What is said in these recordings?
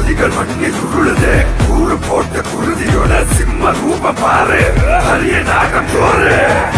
விதிகள் மண்ணில் உருளுதே கூறு போட்ட குருதியோட சிம்ம ரூப பாரு அரிய நாகம் தோறு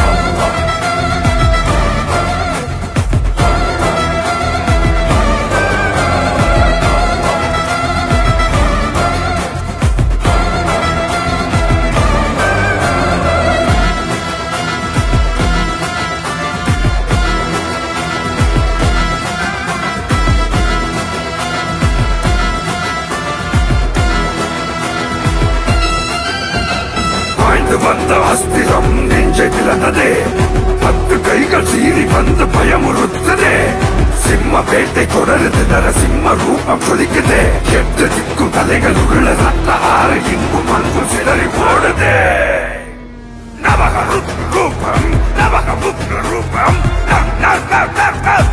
பாய்ந்து வந்த அஸ்திரம் நெஞ்சை பிளந்ததே பத்து கைகள் சீறி வந்து பயமுறுத்ததே சிம்ம வேட்டை தொடருது நரசிம்ம ரூபம் கொதிக்குதே எட்டு திக்கும் தலைகள் உள்ள ரத்த ஆறு இங்கும் அங்கும் சிதறி போடுதே நவக ருத்ர ரூபம் நவக ருத்ர ரூபம் ந- ந- ந- ந- ந-